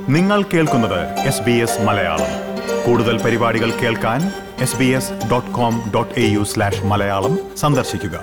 നിങ്ങൾ കേൾക്കുന്നത് S B S Malayalam കൂടുതൽ പരിപാടികൾ കേൾക്കാൻ S B S dot com dot A U slash Malayalam സന്ദർശിക്കുക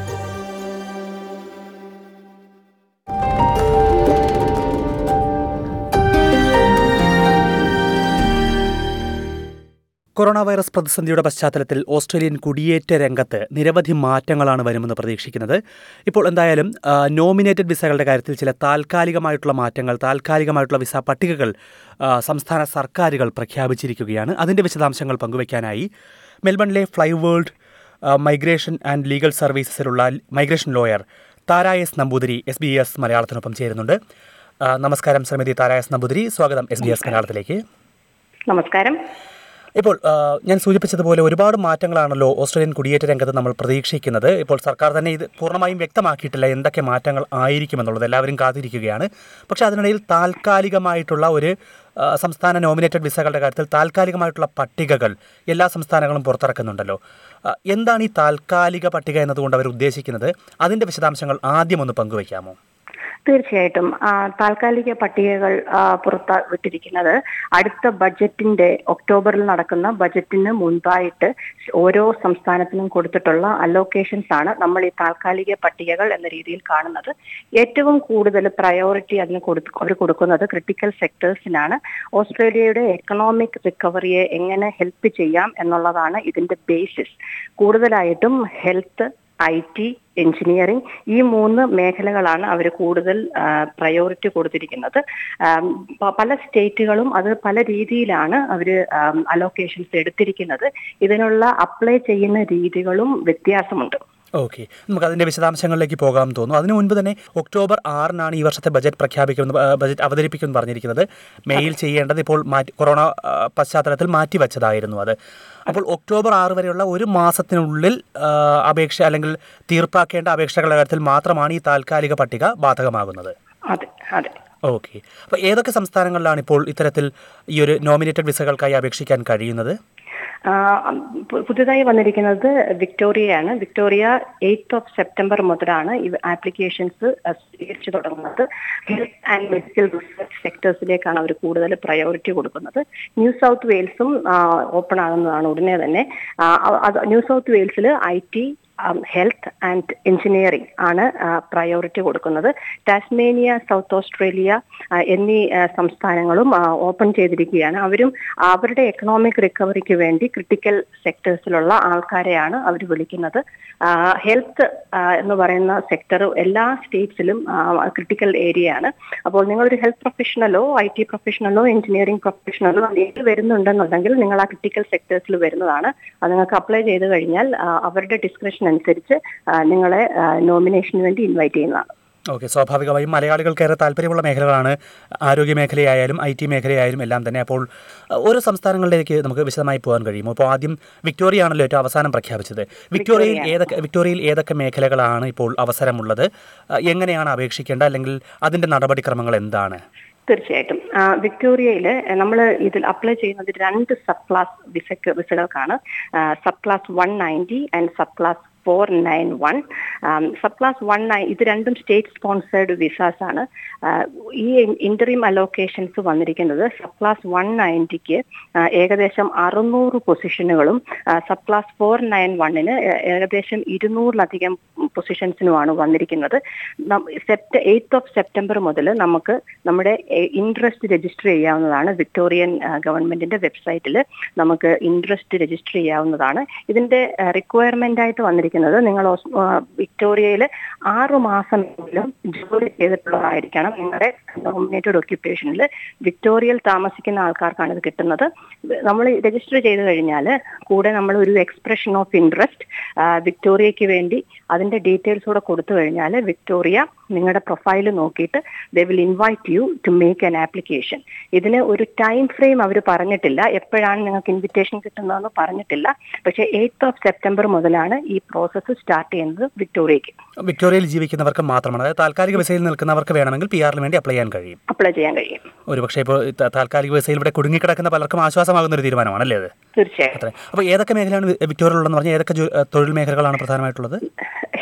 കൊറോണ വൈറസ് പ്രതിസന്ധിയുടെ പശ്ചാത്തലത്തിൽ ഓസ്ട്രേലിയൻ കുടിയേറ്റ രംഗത്ത് നിരവധി മാറ്റങ്ങളാണ് വരുമെന്ന് പ്രതീക്ഷിക്കുന്നത് ഇപ്പോൾ എന്തായാലും ആ, നോമിനേറ്റഡ് വിസകളുടെ കാര്യത്തിൽ ചില താൽക്കാലികമായിട്ടുള്ള മാറ്റങ്ങൾ താൽക്കാലികമായിട്ടുള്ള വിസ പട്ടികകൾ ആ, സംസ്ഥാന സർക്കാരുകൾ പ്രഖ്യാപിച്ചിരിക്കുകയാണ് അതിൻ്റെ വിശദാംശങ്ങൾ പങ്കുവയ്ക്കാനായി മെൽബണിലെ ഫ്ലൈ വേൾഡ് ആ, മൈഗ്രേഷൻ ആൻഡ് ലീഗൽ സർവീസസിലുള്ള migration lawyer Tara S Namboothiri S B S മലയാളത്തിനൊപ്പം ചേരുന്നുണ്ട് ആ, നമസ്കാരം ശ്രീമതി താര എസ് നമ്പൂതിരി സ്വാഗതം എസ് ബി എസ് മലയാളത്തിലേക്ക് നമസ്കാരം ഇപ്പോൾ ആ, ഞാൻ സൂചിപ്പിച്ചതുപോലെ ഒരുപാട് മാറ്റങ്ങളാണല്ലോ ഓസ്ട്രേലിയൻ കുടിയേറ്റ രംഗത്ത് നമ്മൾ പ്രതീക്ഷിക്കുന്നത് ഇപ്പോൾ സർക്കാർ തന്നെ ഇത് പൂർണ്ണമായും വ്യക്തമാക്കിയിട്ടില്ല എന്തൊക്കെ മാറ്റങ്ങൾ ആയിരിക്കുമെന്നുള്ളത് എല്ലാവരും കാത്തിരിക്കുകയാണ് പക്ഷേ അതിനിടയിൽ താൽക്കാലികമായിട്ടുള്ള ഒരു ആ, സംസ്ഥാന നോമിനേറ്റഡ് വിസകളുടെ കാര്യത്തിൽ താൽക്കാലികമായിട്ടുള്ള പട്ടികകൾ എല്ലാ സംസ്ഥാനങ്ങളും പുറത്തിറക്കുന്നുണ്ടല്ലോ ആ, എന്താണ് ഈ താൽക്കാലിക പട്ടിക എന്നതുകൊണ്ട് അവർ ഉദ്ദേശിക്കുന്നത് അതിൻ്റെ വിശദാംശങ്ങൾ ആദ്യം ഒന്ന് പങ്കുവയ്ക്കാമോ തീർച്ചയായിട്ടും ആ, താൽക്കാലിക പട്ടികകൾ ആ, പുറത്ത് വിട്ടിരിക്കുന്നത് അടുത്ത ബഡ്ജറ്റിന്റെ ഒക്ടോബറിൽ നടക്കുന്ന ബഡ്ജറ്റിന് മുൻപായിട്ട് ഓരോ സംസ്ഥാനത്തിനും കൊടുത്തിട്ടുള്ള അലോക്കേഷൻസ് ആണ് നമ്മൾ ഈ താൽക്കാലിക പട്ടികകൾ എന്ന രീതിയിൽ കാണുന്നത് ഏറ്റവും കൂടുതൽ പ്രയോറിറ്റി അതിന് കൊടു- അവർ കൊടുക്കുന്നത് ക്രിട്ടിക്കൽ സെക്ടേഴ്സിനാണ് ഓസ്ട്രേലിയയുടെ എക്കണോമിക് റിക്കവറിയെ എങ്ങനെ ഹെൽപ്പ് ചെയ്യാം എന്നുള്ളതാണ് ഇതിന്റെ ബേസിസ് കൂടുതലായിട്ടും ഹെൽത്ത് ഐ ടി എഞ്ചിനീയറിംഗ് ഈ മൂന്ന് മേഖലകളാണ് അവർ കൂടുതൽ പ്രയോറിറ്റി കൊടുത്തിരിക്കുന്നത് ആം, പ- പല സ്റ്റേറ്റുകളും അത് പല രീതിയിലാണ് അവർ അലോക്കേഷൻസ് എടുത്തിരിക്കുന്നത് ഇതിനുള്ള അപ്ലൈ ചെയ്യുന്ന രീതികളും വ്യത്യാസമുണ്ട് ഓക്കെ നമുക്ക് അതിന്റെ വിശദാംശങ്ങളിലേക്ക് പോകാൻ തോന്നുന്നു അതിനു മുൻപ് തന്നെ ഒക്ടോബർ ആറിനാണ് ഈ വർഷത്തെ ബജറ്റ് പ്രഖ്യാപിക്കുന്നത് ആ, ബജറ്റ് അവതരിപ്പിക്കുമെന്ന് പറഞ്ഞിരിക്കുന്നത് മെയിൽ ചെയ്യേണ്ടത് ഇപ്പോൾ മാറ്റി കൊറോണ ആ, പശ്ചാത്തലത്തിൽ മാറ്റിവെച്ചതായിരുന്നു അത് അപ്പോൾ ഒക്ടോബർ ആറ് വരെയുള്ള ഒരു മാസത്തിനുള്ളിൽ ആ, അപേക്ഷ അല്ലെങ്കിൽ തീർപ്പാക്കേണ്ട അപേക്ഷകളുടെ കാര്യത്തിൽ മാത്രമാണ് ഈ താൽക്കാലിക പട്ടിക ബാധകമാകുന്നത് അതെ അതെ ഓക്കെ അപ്പോൾ ഏതൊക്കെ സംസ്ഥാനങ്ങളിലാണ് ഇപ്പോൾ ഇത്തരത്തിൽ ഈ ഒരു നോമിനേറ്റഡ് വിസകൾക്കായി അപേക്ഷിക്കാൻ കഴിയുന്നത് ആ, പു- പുതുതായി വന്നിരിക്കുന്നത് വിക്ടോറിയയാണ് വിക്ടോറിയ എയ്ത്ത് ഓഫ് സെപ്റ്റംബർ മുതലാണ് ഈ ആപ്ലിക്കേഷൻസ് സ്വീകരിച്ചു തുടങ്ങുന്നത് ഹെൽത്ത് ആൻഡ് മെഡിക്കൽ റിസർച്ച് സെക്ടേഴ്സിലേക്കാണ് അവർ കൂടുതൽ പ്രയോറിറ്റി കൊടുക്കുന്നത് ന്യൂ സൗത്ത് വെയിൽസും ഓപ്പൺ ആകുന്നതാണ് ഉടനെ തന്നെ ആ, അത് ന്യൂ സൗത്ത് വെയിൽസിൽ I T health and engineering ആണ് പ്രയോറിറ്റി കൊടുക്കുന്നത് ടാസ്മേനിയ സൗത്ത് ഓസ്ട്രേലിയ ആ, എന്നീ ആ, സംസ്ഥാനങ്ങളും ഓപ്പൺ ചെയ്തിരിക്കുകയാണ് അവരും അവരുടെ എക്കണോമിക് റിക്കവറിക്ക് വേണ്ടി ക്രിട്ടിക്കൽ സെക്ടേഴ്സിലുള്ള ആൾക്കാരെയാണ് അവർ വിളിക്കുന്നത് ഹെൽത്ത് എന്ന് പറയുന്ന സെക്ടർ എല്ലാ സ്റ്റേറ്റ്സിലും ക്രിട്ടിക്കൽ ഏരിയ ആണ് അപ്പോൾ നിങ്ങളൊരു ഹെൽത്ത് പ്രൊഫഷണലോ ഐ ടി പ്രൊഫഷണലോ എഞ്ചിനീയറിംഗ് പ്രൊഫഷണലോ ഏത് വരുന്നുണ്ടെന്നുണ്ടെങ്കിൽ നിങ്ങൾ ആ ക്രിട്ടിക്കൽ സെക്ടേഴ്സിൽ വരുന്നതാണ് അത് നിങ്ങൾക്ക് അപ്ലൈ ചെയ്ത് കഴിഞ്ഞാൽ ആ, അവരുടെ ഡിസ്ക്രിപ്ഷൻ അനുസരിച്ച് ആ, നിങ്ങളെ നോമിനേഷന് വേണ്ടി ഇൻവൈറ്റ് ചെയ്യുന്നതാണ് ഓക്കെ സ്വാഭാവികമായും മലയാളികൾക്ക് ഏറെ താല്പര്യമുള്ള മേഖലകളാണ് ആരോഗ്യ മേഖലയായാലും ഐ ടി മേഖലയായാലും എല്ലാം തന്നെ അപ്പോൾ അഹ്, ഓരോ സംസ്ഥാനങ്ങളിലേക്ക് നമുക്ക് വിശദമായി പോകാൻ കഴിയുമോ അപ്പോൾ ആദ്യം വിക്ടോറിയ ആണല്ലോ ഏറ്റവും അവസാനം പ്രഖ്യാപിച്ചത് വിക്ടോറിയയിൽ ഏതൊക്കെ വിക്ടോറിയയിൽ ഏതൊക്കെ മേഖലകളാണ് ഇപ്പോൾ അവസരമുള്ളത് അഹ്, എങ്ങനെയാണ് അപേക്ഷിക്കേണ്ടത് അല്ലെങ്കിൽ അതിൻ്റെ നടപടിക്രമങ്ങൾ എന്താണ് തീർച്ചയായിട്ടും വിക്ടോറിയയിൽ നമ്മൾ ഇതിൽ അപ്ലൈ ചെയ്യുന്നത് രണ്ട് സബ് ക്ലാസ് വിസക്ക് വിസകൾക്കാണ് sub class one ninety and sub class four nine one sub class one nine ഇത് രണ്ടും സ്റ്റേറ്റ് സ്പോൺസേർഡ് വിസാസ് ആണ് ആ, ഈ ഇന്റർവ്യൂ അലോക്കേഷൻസ് വന്നിരിക്കുന്നത് സബ് ക്ലാസ് വൺ നയൻറ്റിക്ക് ഏകദേശം അറുന്നൂറ് പൊസിഷനുകളും സബ് ക്ലാസ് ഫോർ നയൻ വണ്ണിന് ഏകദേശം ഇരുന്നൂറിലധികം പൊസിഷൻസിനുമാണ് വന്നിരിക്കുന്നത് സെപ്റ്റ എയ്ത്ത് ഓഫ് സെപ്റ്റംബർ മുതൽ നമുക്ക് നമ്മുടെ ഇൻട്രസ്റ്റ് രജിസ്റ്റർ ചെയ്യാവുന്നതാണ് വിക്ടോറിയൻ ഗവൺമെന്റിന്റെ വെബ്സൈറ്റിൽ നമുക്ക് ഇൻട്രസ്റ്റ് രജിസ്റ്റർ ചെയ്യാവുന്നതാണ് ഇതിന്റെ റിക്വയർമെന്റ് ആയിട്ട് വന്നിരിക്കുന്നത് നിങ്ങൾ ഓസ്- ആ, വിക്ടോറിയയിൽ ആറു മാസമെങ്കിലും ജോലി ചെയ്തിട്ടുള്ളതായിരിക്കണം നിങ്ങളുടെ നോമിനേറ്റഡ് ഒക്യുപ്പേഷനിൽ വിക്ടോറിയയിൽ താമസിക്കുന്ന ആൾക്കാർക്കാണ് ഇത് കിട്ടുന്നത് നമ്മൾ രജിസ്റ്റർ ചെയ്ത് കഴിഞ്ഞാൽ കൂടെ നമ്മൾ ഒരു എക്സ്പ്രഷൻ ഓഫ് ഇൻട്രസ്റ്റ് വിക്ടോറിയയ്ക്ക് വേണ്ടി അതിന്റെ ഡീറ്റെയിൽസ് കൂടെ കൊടുത്തു കഴിഞ്ഞാൽ വിക്ടോറിയ നിങ്ങളുടെ പ്രൊഫൈൽ നോക്കിയിട്ട് they will invite you to make an application ഇതിന് ഒരു ടൈം ഫ്രെയിം അവർ പറഞ്ഞിട്ടില്ല എപ്പോഴാണ് നിങ്ങൾക്ക് ഇൻവിറ്റേഷൻ കിട്ടുന്നതെന്ന് പറഞ്ഞിട്ടില്ല പക്ഷേ എയ്ത്ത് ഓഫ് സെപ്റ്റംബർ മുതലാണ് ഈ പ്രോസസ്സ് സ്റ്റാർട്ട് ചെയ്യുന്നത് വിക്ടോറിയയ്ക്ക് വിക്ടോറിയയിൽ ജീവിക്കുന്നവർക്ക് മാത്രമാണ് അതായത് താൽക്കാലിക വിസയിൽ നിൽക്കുന്നവർക്ക് വേണമെങ്കിൽ പി ആറിന് വേണ്ടി അപ്ലൈ ചെയ്യാൻ കഴിയും അപ്ലൈ ചെയ്യാൻ കഴിയും ഒരുപക്ഷേ ഇപ്പോൾ ത- താൽക്കാലിക വിസയിൽ ഇവിടെ കുടുങ്ങിക്കിടക്കുന്ന പലർക്കും ആശ്വാസമാകുന്ന ഒരു തീരുമാനമാണല്ലേ അത് തീർച്ചയായും അത്രേ അപ്പോൾ ഏതൊക്കെ മേഖലയാണ് വി- വിക്ടോറിയയിലുള്ളതെന്ന് പറഞ്ഞാൽ ഏതൊക്കെ ജോ- തൊഴിൽ മേഖലകളാണ് പ്രധാനമായിട്ടുള്ളത്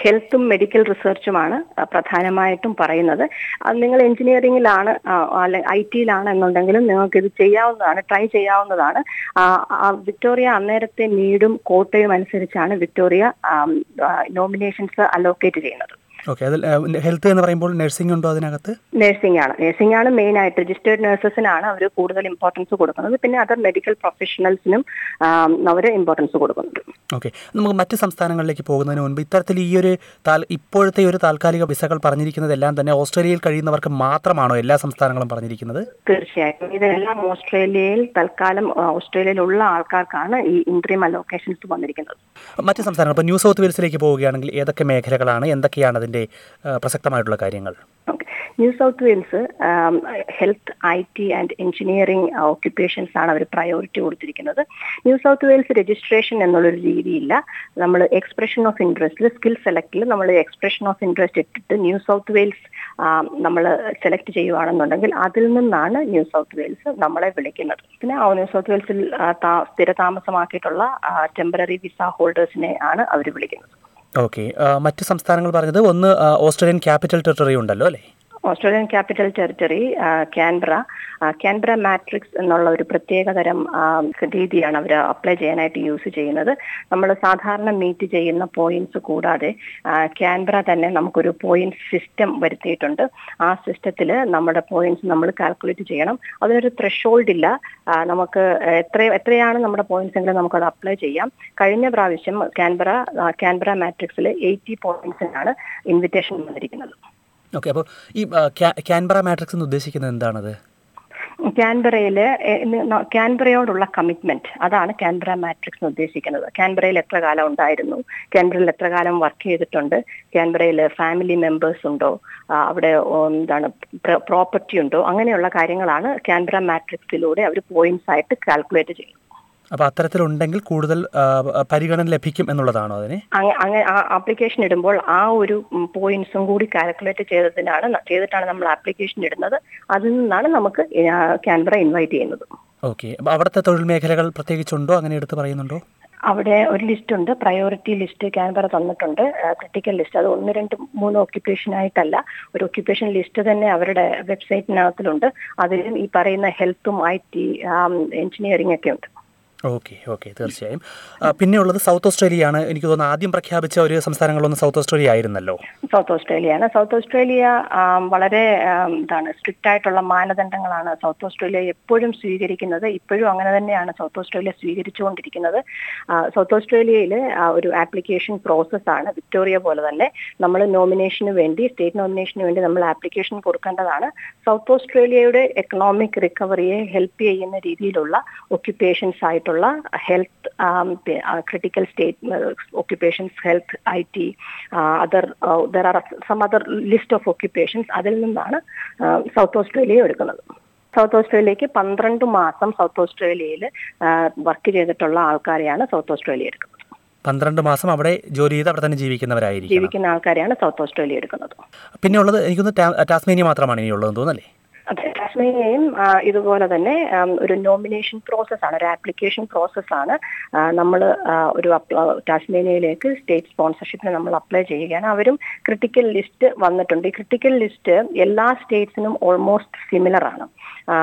ഹെൽത്തും മെഡിക്കൽ റിസർച്ചുമാണ് ആ, പ്രധാനമായിട്ടും പറയുന്നത് അത് നിങ്ങൾ എഞ്ചിനീയറിംഗിലാണ് അല്ലെ ഐ ടിയിലാണ് എന്നുണ്ടെങ്കിലും നിങ്ങൾക്ക് ഇത് ചെയ്യാവുന്നതാണ് ട്രൈ ചെയ്യാവുന്നതാണ് ആ, ആ, വിക്ടോറിയ അന്നേരത്തെ നീഡും കോട്ടയും അനുസരിച്ചാണ് വിക്ടോറിയ നോമിനേഷൻസ് അലോക്കേറ്റ് ചെയ്യുന്നത് ഓക്കെ അതിൽ ഹെൽത്ത് എന്ന് പറയുമ്പോൾ നഴ്സിംഗ് ഉണ്ടോ അതിനകത്ത് നഴ്സിംഗ് ആണ് നഴ്സിംഗ് ആണ് മെയിൻ ആയിട്ട് രജിസ്റ്റേർഡ് നഴ്സസിനാണ് അവർ കൂടുതൽ ഇമ്പോർട്ടൻസ് കൊടുക്കുന്നത് പിന്നെ അതർ മെഡിക്കൽ പ്രൊഫഷണൽസിനും അവർ ഇമ്പോർട്ടൻസ് കൊടുക്കുന്നുണ്ട് ഓക്കെ നമുക്ക് മറ്റ് സംസ്ഥാനങ്ങളിലേക്ക് പോകുന്നതിന് മുൻപ് ഇത്തരത്തിൽ ഈ ഒരു താൽ ഇപ്പോഴത്തെ ഈ ഒരു താൽക്കാലിക വിസകൾ പറഞ്ഞിരിക്കുന്നതെല്ലാം തന്നെ ഓസ്ട്രേലിയയിൽ കഴിയുന്നവർക്ക് മാത്രമാണോ എല്ലാ സംസ്ഥാനങ്ങളും പറഞ്ഞിരിക്കുന്നത് തീർച്ചയായിട്ടും ഇതെല്ലാം ഓസ്ട്രേലിയയിൽ തൽക്കാലം ആ, ഓസ്ട്രേലിയയിലുള്ള ആൾക്കാർക്കാണ് ഈ ഇൻട്രീം അലോക്കേഷൻസ് വന്നിരിക്കുന്നത് മറ്റ് സംസ്ഥാനങ്ങൾ ഇപ്പോൾ ന്യൂ സൗത്ത് വെയിൽസിലേക്ക് പോവുകയാണെങ്കിൽ ഏതൊക്കെ മേഖലകളാണ് എന്തൊക്കെയാണ് അതിൻ്റെ ആ, പ്രസക്തമായിട്ടുള്ള കാര്യങ്ങൾ okay New South Wales health I T and engineering occupations ആണ് അവർ പ്രയോറിറ്റി കൊടുത്തിരിക്കുന്നത് ന്യൂ സൗത്ത് വെയിൽസ് രജിസ്ട്രേഷൻ എന്നുള്ളൊരു രീതിയില്ല നമ്മൾ എക്സ്പ്രഷൻ ഓഫ് ഇൻട്രസ്റ്റിൽ സ്കിൽ സെലക്റ്റിൽ നമ്മൾ എക്സ്പ്രഷൻ ഓഫ് ഇൻട്രസ്റ്റ് ഇട്ടിട്ട് ന്യൂ സൗത്ത് വെയിൽസ് നമ്മൾ സെലക്ട് ചെയ്യുവാണെന്നുണ്ടെങ്കിൽ അതിൽ നിന്നാണ് ന്യൂ സൗത്ത് വെയിൽസ് നമ്മളെ വിളിക്കുന്നത് പിന്നെ ആ ന്യൂ സൗത്ത് വെയിൽസിൽ ആ, താ- സ്ഥിരതാമസമാക്കിയിട്ടുള്ള ടെമ്പററി വിസ ഹോൾഡേഴ്സിനെ ആണ് അവർ വിളിക്കുന്നത് ഓക്കെ മറ്റ് സംസ്ഥാനങ്ങൾ പറഞ്ഞത് ഒന്ന് ആ, ഓസ്ട്രേലിയൻ ക്യാപിറ്റൽ ടെറിട്ടറി ഉണ്ടല്ലോ അല്ലേ Australian Capital Territory Canberra Canberra Matrix എന്നുള്ള ഒരു പ്രത്യേകതരം ആ, രീതിയാണ് അവർ അപ്ലൈ ചെയ്യാനായിട്ട് യൂസ് ചെയ്യുന്നത് നമ്മൾ സാധാരണ മീറ്റ് ചെയ്യുന്ന പോയിന്റ്സ് കൂടാതെ ക്യാൻബ്ര തന്നെ നമുക്കൊരു പോയിന്റ് സിസ്റ്റം വരുത്തിയിട്ടുണ്ട് ആ സിസ്റ്റത്തിൽ നമ്മുടെ പോയിന്റ്സ് നമ്മൾ കാൽക്കുലേറ്റ് ചെയ്യണം അതിനൊരു ത്രഷോൾഡ് ഇല്ല ആ, നമുക്ക് എത്ര എത്രയാണ് നമ്മുടെ പോയിന്റ്സ് എങ്കിലും നമുക്കത് അപ്ലൈ ചെയ്യാം കഴിഞ്ഞ പ്രാവശ്യം ക്യാൻബ്ര ക്യാൻബ്ര മാട്രിക്സിൽ എയ്റ്റി പോയിന്റ്സിനാണ് ഇൻവിറ്റേഷൻ വന്നിരിക്കുന്നത് ഓക്കെ അപ്പോൾ ഈ ആ, ക്യാ- ക്യാൻബറ മാട്രിക്സ് എന്ന് ഉദ്ദേശിക്കുന്നത് എന്താണത് ക്യാൻബറയിൽ ക്യാൻബറയോടുള്ള കമ്മിറ്റ്മെന്റ് അതാണ് ക്യാൻബറ മാട്രിക്സ് എന്ന് ഉദ്ദേശിക്കുന്നത് ക്യാൻബറയിൽ എത്ര കാലം ഉണ്ടായിരുന്നു ക്യാൻബറയിൽ എത്ര കാലം വർക്ക് ചെയ്തിട്ടുണ്ട് ക്യാൻബറയിൽ ഫാമിലി മെമ്പേഴ്സ് ഉണ്ടോ ആ, അവിടെ ഉം, എന്താണ് പ്രോപ്പർട്ടി ഉണ്ടോ അങ്ങനെയുള്ള കാര്യങ്ങളാണ് ക്യാൻബറ മാട്രിക്സിലൂടെ അവർ പോയിന്റ്സ് ആയിട്ട് കാൽക്കുലേറ്റ് ചെയ്യുന്നത് അപ്പോൾ അത്തരത്തിലുണ്ടെങ്കിൽ കൂടുതൽ ആ, പരിഗണന ലഭിക്കും എന്നുള്ളതാണോ അതിന് അങ്ങ- അങ്ങനെ ആ ആപ്ലിക്കേഷൻ ഇടുമ്പോൾ ആ ഒരു പോയിന്റ്സും കൂടി കാൽക്കുലേറ്റ് ചെയ്തതിനാണ് ന- ചെയ്തിട്ടാണ് നമ്മൾ ആപ്ലിക്കേഷൻ ഇടുന്നത് അതിൽ നിന്നാണ് നമുക്ക് ക്യാൻബറ ഇൻവൈറ്റ് ചെയ്യുന്നത് ഓക്കെ അപ്പോൾ അവിടുത്തെ തൊഴിൽ മേഖലകൾ പ്രത്യേകിച്ചുണ്ടോ അങ്ങനെ എടുത്ത് പറയുന്നുണ്ടോ അവിടെ ഒരു ലിസ്റ്റ് ഉണ്ട് പ്രയോറിറ്റി ലിസ്റ്റ് ക്യാൻബറ തന്നിട്ടുണ്ട് ക്രിട്ടിക്കൽ ലിസ്റ്റ് അത് ഒന്ന് രണ്ട് മൂന്ന് ഓക്യുപ്പേഷൻ ആയിട്ടല്ല ഒരു ഓക്യുപ്പേഷൻ ലിസ്റ്റ് തന്നെ അവരുടെ വെബ്സൈറ്റിനകത്തിലുണ്ട് അതിലും ഈ പറയുന്ന ഹെൽത്തും ഐ ടി എഞ്ചിനീയറിംഗ് ഒക്കെ ഉണ്ട് ഓക്കെ ഓക്കെ തീർച്ചയായും ആ, പിന്നെയുള്ളത് സൗത്ത് ഓസ്ട്രേലിയയാണ് എനിക്ക് തോന്നുന്നു ആദ്യം പ്രഖ്യാപിച്ച ഒരു സംസ്ഥാനങ്ങളൊന്ന് സൗത്ത് ഓസ്ട്രേലിയ ആയിരുന്നല്ലോ സൗത്ത് ഓസ്ട്രേലിയയാണ് സൗത്ത് ഓസ്ട്രേലിയ ആം, വളരെ ആം, എന്താണ് സ്ട്രിക്റ്റ് ആയിട്ടുള്ള മാനദണ്ഡങ്ങളാണ് സൗത്ത് ഓസ്ട്രേലിയ എപ്പോഴും സ്വീകരിക്കുന്നത് ഇപ്പോഴും അങ്ങനെ തന്നെയാണ് സൗത്ത് ഓസ്ട്രേലിയ സ്വീകരിച്ചുകൊണ്ടിരിക്കുന്നത് ആ, സൗത്ത് ഓസ്ട്രേലിയയിൽ ഒരു ആപ്ലിക്കേഷൻ പ്രോസസ്സാണ് വിക്ടോറിയ പോലെ തന്നെ നമ്മൾ നോമിനേഷന് വേണ്ടി സ്റ്റേറ്റ് നോമിനേഷന് വേണ്ടി നമ്മൾ ആപ്ലിക്കേഷൻ കൊടുക്കേണ്ടതാണ് സൗത്ത് ഓസ്ട്രേലിയയുടെ എക്കണോമിക് റിക്കവറിയെ ഹെൽപ്പ് ചെയ്യുന്ന രീതിയിലുള്ള ഒക്യുപ്പേഷൻസ് ആയിട്ടുള്ള health critical state occupations health I T other there are some other list of occupations അതിൽ നിന്നാണ് സൗത്ത് ഓസ്ട്രേലിയ എടുക്കുന്നത് സൗത്ത് ഓസ്ട്രേലിയക്ക് പന്ത്രണ്ട് മാസം സൗത്ത് ഓസ്ട്രേലിയയിൽ വർക്ക് ചെയ്തിട്ടുള്ള ആൾക്കാരെയാണ് സൗത്ത് ഓസ്ട്രേലിയ എടുക്കുന്നത് പന്ത്രണ്ട് മാസം അവിടെ ജോലി ചെയ്ത് അവിടെ തന്നെ ജീവിക്കുന്നവരായിരിക്കും ജീവിക്കുന്ന ആൾക്കാരെയാണ് സൗത്ത് ഓസ്ട്രേലിയ എടുക്കുന്നത് പിന്നെ ഉള്ളത് എനിക്കൊന്ന് ടാസ്മേനിയ മാത്രമാണ് ഇനിയുള്ളതെന്ന് തോന്നല്ലേ അതെ കാശ്മീരിനെയും ഇതുപോലെ തന്നെ ആം, ഒരു നോമിനേഷൻ പ്രോസസ്സാണ് ഒരു ആപ്ലിക്കേഷൻ പ്രോസസ്സാണ് നമ്മൾ ഒരു ടാസ്മേനിയയിലേക്ക് സ്റ്റേറ്റ് സ്പോൺസർഷിപ്പിന് നമ്മൾ അപ്ലൈ ചെയ്യുകയാണ് അവരും ക്രിട്ടിക്കൽ ലിസ്റ്റ് വന്നിട്ടുണ്ട് ഈ ക്രിട്ടിക്കൽ ലിസ്റ്റ് എല്ലാ സ്റ്റേറ്റ്സിനും ഓൾമോസ്റ്റ് സിമിലർ ആണ് ആ,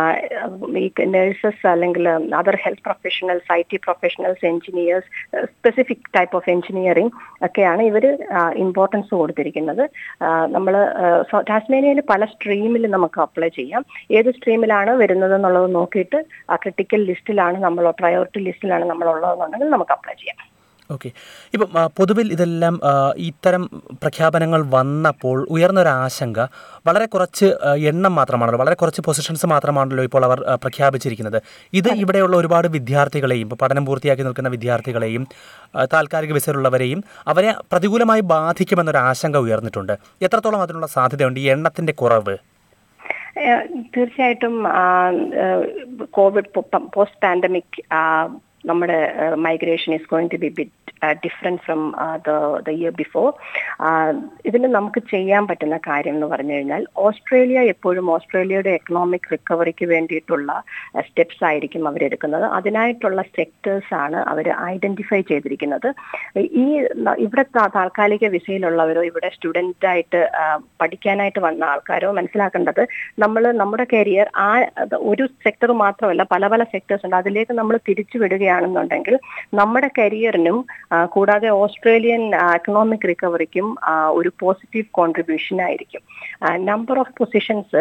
ഈ നഴ്സസ് അല്ലെങ്കിൽ other health professionals I T professionals engineers specific type of engineering ഒക്കെയാണ് ഇവർ ഇമ്പോർട്ടൻസ് കൊടുത്തിരിക്കുന്നത് നമ്മൾ ടാസ്മേനിയയിൽ പല സ്ട്രീമിൽ നമുക്ക് അപ്ലൈ ചെയ്യാം ഏത് സ്ട്രീമിലാണ് വരുന്നത് എന്നുള്ളത് നോക്കിയിട്ട് ആ ക്രിട്ടിക്കൽ ലിസ്റ്റിലാണ് നമ്മൾ പ്രയോറിറ്റി ലിസ്റ്റിലാണ് നമ്മൾ ഉള്ളതെന്നുണ്ടെങ്കിൽ നമുക്ക് അപ്ലൈ ചെയ്യാം ഓക്കെ ഇപ്പം ആ, പൊതുവിൽ ഇതെല്ലാം ആ, ഇത്തരം പ്രഖ്യാപനങ്ങൾ വന്നപ്പോൾ ഉയർന്ന ഒരു ആശങ്ക വളരെ കുറച്ച് ആ, എണ്ണം മാത്രമാണല്ലോ വളരെ കുറച്ച് പൊസിഷൻസ് മാത്രമാണല്ലോ ഇപ്പോൾ അവർ ആ, പ്രഖ്യാപിച്ചിരിക്കുന്നത് ഇത് ഇവിടെയുള്ള ഒരുപാട് വിദ്യാർത്ഥികളെയും ഇപ്പോൾ പഠനം പൂർത്തിയാക്കി നിൽക്കുന്ന വിദ്യാർത്ഥികളെയും ആ, താൽക്കാലിക വിസയിലുള്ളവരെയും അവരെ പ്രതികൂലമായി ബാധിക്കുമെന്നൊരു ആശങ്ക ഉയർന്നിട്ടുണ്ട് എത്രത്തോളം അതിനുള്ള സാധ്യതയുണ്ട് ഈ എണ്ണത്തിൻ്റെ കുറവ് ഏഹ് തീർച്ചയായിട്ടും ആ, ഏഹ് കോവിഡ് പോസ്റ്റ് പാൻഡമിക് നമ്മുടെ migration is going to be bit different from the the year before ഇതിന് നമുക്ക് ചെയ്യാൻ പറ്റുന്ന കാര്യം എന്ന് പറഞ്ഞു കഴിഞ്ഞാൽ ഓസ്ട്രേലിയ എപ്പോഴും ഓസ്ട്രേലിയയുടെ എക്കണോമിക് റിക്കവറിക്ക് വേണ്ടിയിട്ടുള്ള സ്റ്റെപ്സ് ആയിരിക്കും അവരെടുക്കുന്നത് അതിനായിട്ടുള്ള സെക്ടേഴ്സ് ആണ് അവർ ഐഡന്റിഫൈ ചെയ്തിരിക്കുന്നത് ഈ ന- ഇവിടെ താ- താൽക്കാലിക വിസയിലുള്ളവരോ ഇവിടെ സ്റ്റുഡൻ്റ് ആയിട്ട് ആ, പഠിക്കാനായിട്ട് വന്ന ആൾക്കാരോ മനസ്സിലാക്കേണ്ടത് നമ്മൾ നമ്മുടെ കരിയർ ആ അത് ഒരു സെക്ടർ മാത്രമല്ല പല പല സെക്ടേഴ്സ് ഉണ്ട് അതിലേക്ക് നമ്മൾ തിരിച്ചു വിടുകയാണെന്നുണ്ടെങ്കിൽ നമ്മുടെ കരിയറിനും ആ, കൂടാതെ ഓസ്ട്രേലിയൻ എക്കണോമിക് റിക്കവറിക്കും ഒരു പോസിറ്റീവ് കോൺട്രിബ്യൂഷൻ ആയിരിക്കും നമ്പർ ഓഫ് പൊസിഷൻസ്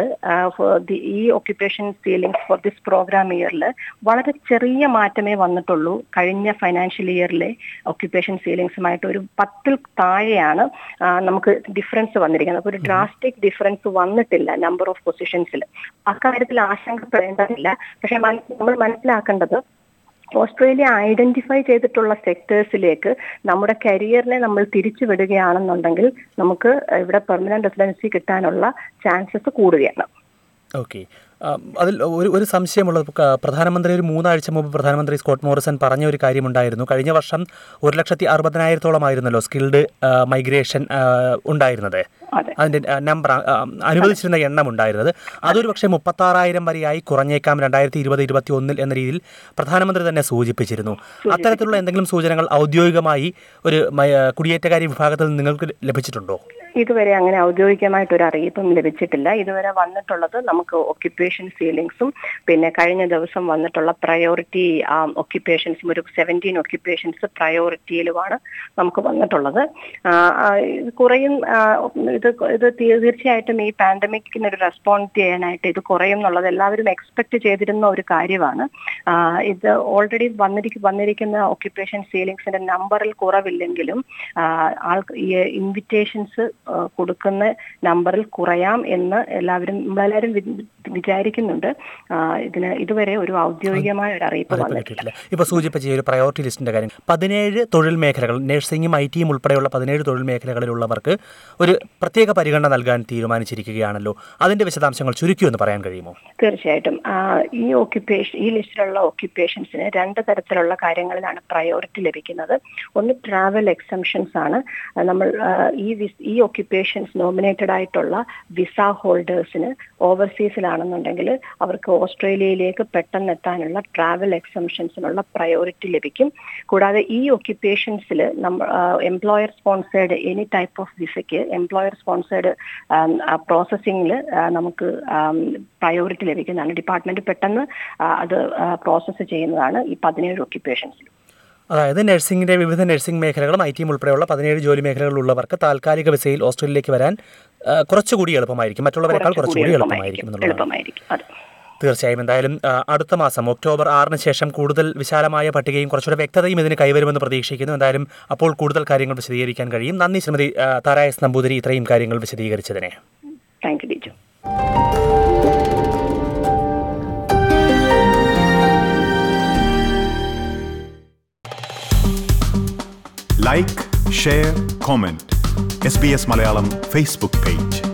ഈ occupation ceilings for this program ഇയറിൽ വളരെ ചെറിയ മാറ്റമേ വന്നിട്ടുള്ളൂ കഴിഞ്ഞ ഫൈനാൻഷ്യൽ ഇയറിലെ ഒക്യുപ്പേഷൻ സീലിംഗ്സുമായിട്ട് ഒരു പത്തിൽ താഴെയാണ് ആ, നമുക്ക് ഡിഫറൻസ് വന്നിരിക്കുന്നത് അപ്പോൾ ഒരു ഡ്രാസ്റ്റിക് ഡിഫറൻസ് വന്നിട്ടില്ല നമ്പർ ഓഫ് പൊസിഷൻസിൽ അക്കാര്യത്തിൽ ആശങ്കപ്പെടേണ്ടതില്ല പക്ഷെ മന- നമ്മൾ മനസ്സിലാക്കേണ്ടത് ഓസ്ട്രേലിയ ഐഡന്റിഫൈ ചെയ്തിട്ടുള്ള സെക്ടേഴ്സിലേക്ക് നമ്മുടെ കരിയറിനെ നമ്മൾ തിരിച്ചു വിടുകയാണെന്നുണ്ടെങ്കിൽ നമുക്ക് ഇവിടെ പെർമനന്റ് റെസിഡൻസി കിട്ടാനുള്ള ചാൻസസ് കൂടുകയാണ് ഓക്കെ അതിൽ ഒരു ഒരു സംശയമുള്ളത് ക- പ്രധാനമന്ത്രി ഒരു മൂന്നാഴ്ച മുമ്പ് പ്രധാനമന്ത്രി സ്കോട്ട് മോറിസൺ പറഞ്ഞ ഒരു കാര്യമുണ്ടായിരുന്നു കഴിഞ്ഞ വർഷം ഒരു ലക്ഷത്തി അറുപതിനായിരത്തോളമായിരുന്നല്ലോ സ്കിൽഡ് മൈഗ്രേഷൻ ഉണ്ടായിരുന്നത് അതെ അതിൻ്റെ നമ്പർ അനുവദിച്ചിരുന്ന എണ്ണം ഉണ്ടായിരുന്നത് അതൊരു പക്ഷേ മുപ്പത്താറായിരം വരെയായി കുറഞ്ഞേക്കാം രണ്ടായിരത്തി ഇരുപത് ഇരുപത്തി ഒന്നിൽ എന്ന രീതിയിൽ പ്രധാനമന്ത്രി തന്നെ സൂചിപ്പിച്ചിരുന്നു അത്തരത്തിലുള്ള എന്തെങ്കിലും സൂചനകൾ ഔദ്യോഗികമായി ഒരു മയ- കുടിയേറ്റക്കാരി വിഭാഗത്തിൽ നിന്ന് നിങ്ങൾക്ക് ലഭിച്ചിട്ടുണ്ടോ ഇതുവരെ അങ്ങനെ ഔദ്യോഗികമായിട്ട് ഒരു അറിയിപ്പും ലഭിച്ചിട്ടില്ല ഇതുവരെ വന്നിട്ടുള്ളത് നമുക്ക് ഒക്യുപ്പേഷൻ സീലിംഗ്സും പിന്നെ കഴിഞ്ഞ ദിവസം വന്നിട്ടുള്ള പ്രയോറിറ്റി ഒക്യുപ്പേഷൻസും ഒരു സെവൻറ്റീൻ ഒക്യുപ്പേഷൻസ് പ്രയോറിറ്റിയിലുമാണ് നമുക്ക് വന്നിട്ടുള്ളത് ആ, ആ, ഇത് കുറയും ആ, ഇത് ഇത് തീ- തീർച്ചയായിട്ടും ഈ പാൻഡമിക്കിന് ഒരു റെസ്പോണ്ട് ചെയ്യാനായിട്ട് ഇത് കുറയും എന്നുള്ളത് എല്ലാവരും എക്സ്പെക്ട് ചെയ്തിരുന്ന ഒരു കാര്യമാണ് ആ, ഇത് ഓൾറെഡി വന്നിരിക്ക വന്നിരിക്കുന്ന ഒക്യുപ്പേഷൻ സീലിംഗ്സിന്റെ നമ്പറിൽ കുറവില്ലെങ്കിലും ആ, ആൾ ഈ ഇൻവിറ്റേഷൻസ് കൊടുക്കുന്ന നമ്പറിൽ കുറയാം എന്ന് എല്ലാവരും നമ്മളെല്ലാവരും വി- വിചാരിക്കുന്നുണ്ട് ആ, ഇതിന് ഇതുവരെ ഒരു ഔദ്യോഗികമായ ഒരു അറിയിപ്പ് അറിയിപ്പ് വന്നിട്ടില്ല കിട്ടിയിട്ടില്ല ഇപ്പോൾ സൂചിപ്പിച്ച ഈ ഒരു പ്രയോറിറ്റി ലിസ്റ്റിന്റെ കാര്യം പതിനേഴ് തൊഴിൽ മേഖലകൾ നഴ്സിംഗും ഐ ടിയും ഉൾപ്പെടെയുള്ള പതിനേഴ് തൊഴിൽ മേഖലകളിലുള്ളവർക്ക് ഒരു പ്രത്യേക പരിഗണന നൽകാൻ തീരുമാനിച്ചിരിക്കുകയാണല്ലോ അതിന്റെ വിശദാംശങ്ങൾ ചുരുക്കി എന്ന് പറയാൻ കഴിയുമോ തീർച്ചയായിട്ടും ആ, ഈ ഒക്യുപ്പേഷൻ ഈ ലിസ്റ്റിലുള്ള ഒക്യുപ്പേഷൻസിന് രണ്ട് തരത്തിലുള്ള കാര്യങ്ങളിലാണ് പ്രയോറിറ്റി ലഭിക്കുന്നത് ഒന്ന് ട്രാവൽ എക്സംഷൻസ് ആണ് ആ, നമ്മൾ ആ, ഈ വിസ്- ഈ ഒക്യുപ്പേഷൻസ് നോമിനേറ്റഡ് ആയിട്ടുള്ള വിസ ഹോൾഡേഴ്സിന് ഓവർസീസിലാണെന്നുണ്ടെങ്കിൽ അവർക്ക് ഓസ്ട്രേലിയയിലേക്ക് പെട്ടെന്ന് എത്താനുള്ള ട്രാവൽ എക്സംഷൻസിനുള്ള പ്രയോറിറ്റി ലഭിക്കും കൂടാതെ ഈ ഒക്യുപ്പേഷൻസിൽ നമ്മൾ employer sponsored any type of വിസയ്ക്ക് എംപ്ലോയർ സ്പോൺസേഡ് പ്രോസസ്സിങ്ങിൽ നമുക്ക് പ്രയോറിറ്റി ലഭിക്കുന്നതാണ് ഡിപ്പാർട്ട്മെന്റ് പെട്ടെന്ന് ആ, അത് പ്രോസസ്സ് ചെയ്യുന്നതാണ് ഈ പതിനേഴ് ഒക്യുപ്പേഷൻസിൽ അതായത് നഴ്സിംഗിന്റെ വിവിധ നഴ്സിംഗ് മേഖലകളും ഐ ടിയും ഉൾപ്പെടെയുള്ള പതിനേഴ് ജോലി മേഖലകളിലുള്ളവർക്ക് താൽക്കാലിക വിസയിൽ ഓസ്ട്രേലിയയിലേക്ക് വരാൻ ആ, കുറച്ചുകൂടി എളുപ്പമായിരിക്കും മറ്റുള്ളവരെക്കാൾ കുറച്ചുകൂടി എളുപ്പമായിരിക്കും എന്നുള്ളതാണ് എളുപ്പമായിരിക്കും അതെ തീർച്ചയായും എന്തായാലും ആ, അടുത്ത മാസം ഒക്ടോബർ ആറിന് ശേഷം കൂടുതൽ വിശാലമായ പട്ടികയും കുറച്ചുകൂടെ വ്യക്തതയും ഇതിന് കൈവരുമെന്ന് പ്രതീക്ഷിക്കുന്നു എന്തായാലും അപ്പോൾ കൂടുതൽ കാര്യങ്ങൾ വിശദീകരിക്കാൻ കഴിയും നന്ദി ശ്രീമതി ആ, താര എസ് നമ്പൂതിരി ഇത്രയും കാര്യങ്ങൾ വിശദീകരിച്ചതിനെ thank you teacher like share comment S B S Malayalam Facebook page